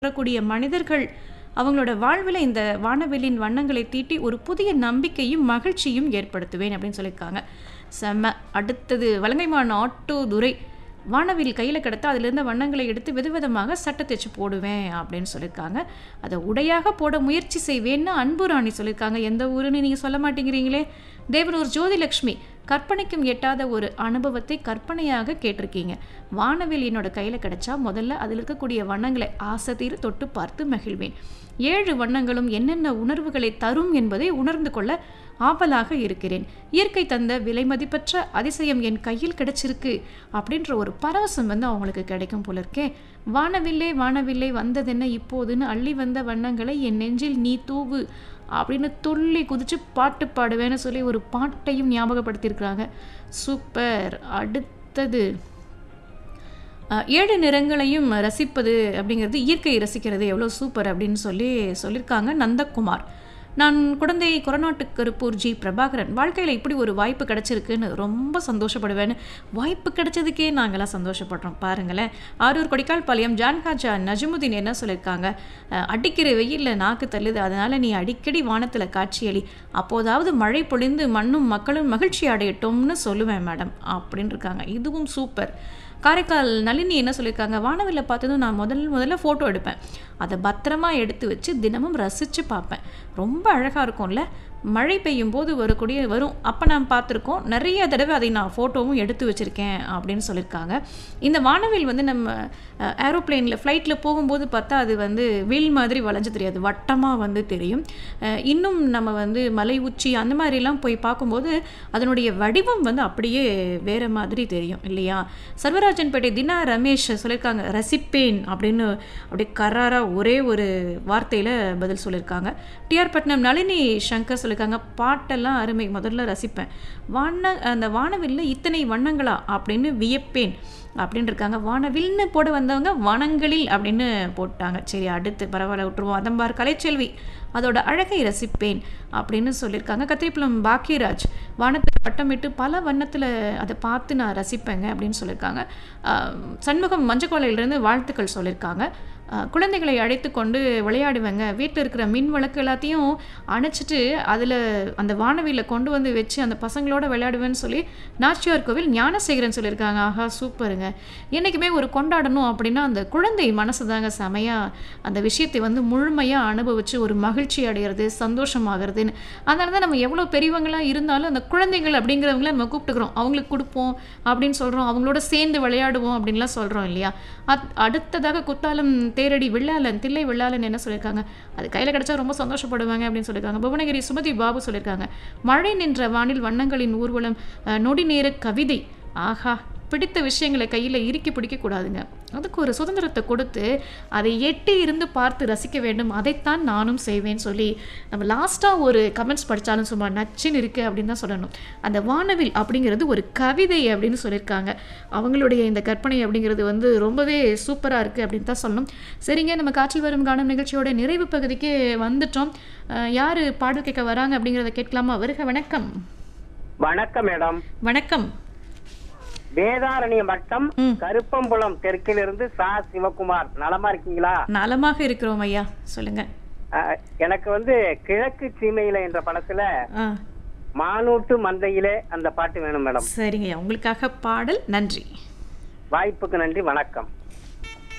வரக்கூடிய மனிதர்கள் அவங்களோட வாழ்வில் இந்த வானவெளியின் வண்ணங்களை தீட்டி ஒரு புதிய நம்பிக்கையும் மகிழ்ச்சியும் ஏற்படுத்துவேன் அப்படின்னு சொல்லியிருக்காங்க செம்ம அடுத்தது வலங்கைமான் ஆட்டோ துரை வானவில் கையில் கிடத்தா அதிலிருந்த வண்ணங்களை எடுத்து விதவிதமாக சட்டை தைச்சு போடுவேன் அப்படின்னு சொல்லியிருக்காங்க அதை உடையாக போட முயற்சி செய்வேன்னு அன்பு ராணி சொல்லியிருக்காங்க எந்த ஊருன்னு நீங்கள் சொல்ல மாட்டேங்கிறீங்களே தேவனூர் ஜோதிலக்ஷ்மி கற்பனைக்கும் எட்டாத ஒரு அனுபவத்தை கற்பனையாக கேட்டிருக்கீங்க வானவில் என்னோட கையில் கிடைச்சா முதல்ல அதில் இருக்கக்கூடிய வண்ணங்களை ஆசை தீர தொட்டு பார்த்து மகிழ்வேன் ஏழு வண்ணங்களும் என்னென்ன உணர்வுகளை தரும் என்பதை உணர்ந்து கொள்ள ஆவலாக இருக்கிறேன் இயற்கை தந்த விலை மதிப்பற்ற அதிசயம் என் கையில் கிடைச்சிருக்கு அப்படின்ற ஒரு பரவசம் வந்து அவங்களுக்கு கிடைக்கும் போல இருக்கே வானவில்லே வானவில்லை வந்ததென்ன இப்போதுன்னு அள்ளி வந்த வண்ணங்களை என் நெஞ்சில் நீ தூவு அப்படின்னு துள்ளி குதிச்சு பாட்டு பாடுவேன்னு சொல்லி ஒரு பாட்டையும் ஞாபகப்படுத்தியிருக்கிறாங்க சூப்பர் அடுத்தது அஹ், ஏழு நிறங்களையும் ரசிப்பது அப்படிங்கிறது இயற்கையை ரசிக்கிறது எவ்வளோ சூப்பர் அப்படின்னு சொல்லி சொல்லியிருக்காங்க நந்தகுமார் நான் குழந்தை கொரநாட்டு கருப்பூர் ஜி பிரபாகரன் வாழ்க்கையில் இப்படி ஒரு வாய்ப்பு கிடைச்சிருக்குன்னு ரொம்ப சந்தோஷப்படுவேன்னு வாய்ப்பு கிடைச்சதுக்கே நாங்களாம் சந்தோஷப்படுறோம் பாருங்களேன் ஆரூர் கொடிக்கால் பாளையம் ஜான்காஜா நஜமுதீன் என்ன சொல்லியிருக்காங்க அஹ், அடிக்கிற வெயிலில் நாக்கு தள்ளுது அதனால் நீ அடிக்கடி வானத்தில் காட்சியளி அப்போதாவது மழை பொழிந்து மண்ணும் மக்களும் மகிழ்ச்சி அடையட்டும்னு சொல்லுவேன் மேடம் அப்படின்னு இருக்காங்க இதுவும் சூப்பர் காரைக்கால் நளினி என்ன சொல்லியிருக்காங்க வானவில்லை பார்த்ததும் நான் முதல் முதல்ல ஃபோட்டோ எடுப்பேன் அதை பத்திரமா எடுத்து வச்சு தினமும் ரசித்து பார்ப்பேன் ரொம்ப அழகாக இருக்கும்ல மழை பெய்யும் போது வரக்கூடிய வரும் அப்போ நான் பார்த்துருக்கோம் நிறைய தடவை அதை நான் ஃபோட்டோவும் எடுத்து வச்சுருக்கேன் அப்படின்னு சொல்லியிருக்காங்க இந்த வானவில் வந்து நம்ம ஏரோப்ளேனில் ஃப்ளைட்டில் போகும்போது பார்த்தா அது வந்து வில் மாதிரி வளைஞ்சு தெரியாது வட்டமாக வந்து தெரியும் அஹ் இன்னும் நம்ம வந்து மலை உச்சி அந்த மாதிரிலாம் போய் பார்க்கும்போது அதனுடைய வடிவம் வந்து அப்படியே வேற மாதிரி தெரியும் இல்லையா சர்வராஜன்பேட்டை தினா ரமேஷ் சொல்லியிருக்காங்க ரசிப்பேன் அப்படின்னு அப்படியே கராராக ஒரே ஒரு வார்த்தையில் பதில் சொல்லியிருக்காங்க டிஆர் பட்னம் நளினி சங்கர் சொல்லியிருக்காங்க பாட்டெல்லாம் அருமை முதல்ல ரசிப்பேன் வான அந்த வானவில்ல இத்தனை வண்ணங்களா அப்படின்னு வியப்பேன் அப்படின்னு இருக்காங்க வானவில்னு போட வந்தவங்க வனங்களில் அப்படின்னு போட்டாங்க சரி அடுத்து பரவாயில்ல விட்டுருவோம் அதம்பார் கலைச்செல்வி அதோட அழகை ரசிப்பேன் அப்படின்னு சொல்லியிருக்காங்க கத்திரிப்புலம் பாக்கியராஜ் வானத்தில் வட்டமிட்டு பல வண்ணத்தில் அதை பார்த்து நான் ரசிப்பேங்க அப்படின்னு சொல்லியிருக்காங்க ஆஹ் சண்முகம் மஞ்சக்கோலையிலேருந்து வாழ்த்துக்கள் சொல்லியிருக்காங்க ஆஹ் குழந்தைகளை அழைத்து கொண்டு விளையாடுவேங்க வீட்டில் இருக்கிற மின் விளக்கு எல்லாத்தையும் அணைச்சிட்டு அதில் அந்த வானவியில் கொண்டு வந்து வச்சு அந்த பசங்களோட விளையாடுவேன்னு சொல்லி நாச்சியார் கோவில் ஞானசேகரன் சொல்லியிருக்காங்க ஆஹா சூப்பருங்க என்றைக்குமே ஒரு கொண்டாடணும் அப்படின்னா அந்த குழந்தை மனசு தாங்க செமையாக அந்த விஷயத்தை வந்து முழுமையாக அனுபவித்து ஒரு மகிழ்ச்சி அடைகிறது சந்தோஷமாகிறதுன்னு அதனால தான் நம்ம எவ்வளோ பெரியவங்களாக இருந்தாலும் அந்த குழந்தைகள் அப்படிங்கிறவங்கள நம்ம கூப்பிட்டுக்கிறோம் அவங்களுக்கு கொடுப்போம் அப்படின்னு சொல்கிறோம் அவங்களோட சேர்ந்து விளையாடுவோம் அப்படின்லாம் சொல்கிறோம் இல்லையா அத் அடுத்ததாக குத்தாலம் தேரடி வெள்ளாளன் தில்லை வெள்ளாளன் என்ன சொல்லியிருக்காங்க அது கையில் கிடைச்சா ரொம்ப சந்தோஷப்படுவாங்க அப்படின்னு சொல்லியிருக்காங்க புவனகிரி சுமதி பாபு சொல்லியிருக்காங்க மழை நின்ற வானில் வண்ணங்களின் ஊர்வலம் அஹ், நொடி நேர கவிதை ஆஹா பிடித்த விஷயங்களை கையில் இறுக்கி பிடிக்கக்கூடாதுங்க அதுக்கு ஒரு சுதந்திரத்தை கொடுத்து அதை எட்டி இருந்து பார்த்து ரசிக்க வேண்டும் அதைத்தான் நானும் செய்வேன்னு சொல்லி நம்ம லாஸ்ட்டாக ஒரு கமெண்ட்ஸ் படித்தாலும் சும்மா நச்சுன்னு இருக்குது அப்படின்னு தான் சொல்லணும் அந்த வானவில் அப்படிங்கிறது ஒரு கவிதை அப்படின்னு சொல்லியிருக்காங்க அவங்களுடைய இந்த கற்பனை அப்படிங்கிறது வந்து ரொம்பவே சூப்பராக இருக்குது அப்படின்னு தான் சொல்லணும் சரிங்க நம்ம காற்றில் வரும் காணும் நிகழ்ச்சியோட நிறைவு பகுதிக்கு வந்துட்டோம் அஹ் யார் பாடல் கேட்க வராங்க அப்படிங்கிறத கேட்கலாமா வருக வணக்கம் வணக்கம் மேடம் வணக்கம் வேதாரண்யம் வட்டம் ம். கருப்பம்புலம் தெற்கிலிருந்து சா சிவகுமார் நலமா இருக்கீங்களா நலமாக இருக்கிறோம் ஐயா சொல்லுங்க அஹ், எனக்கு வந்து கிழக்கு சீமையில என்ற படத்துல ஆ மானூட்டு மந்தையிலே அந்த பாட்டு வேணும் மேடம் சரிங்கய்யா உங்களுக்காக பாடல் நன்றி வாய்ப்புக்கு நன்றி வணக்கம்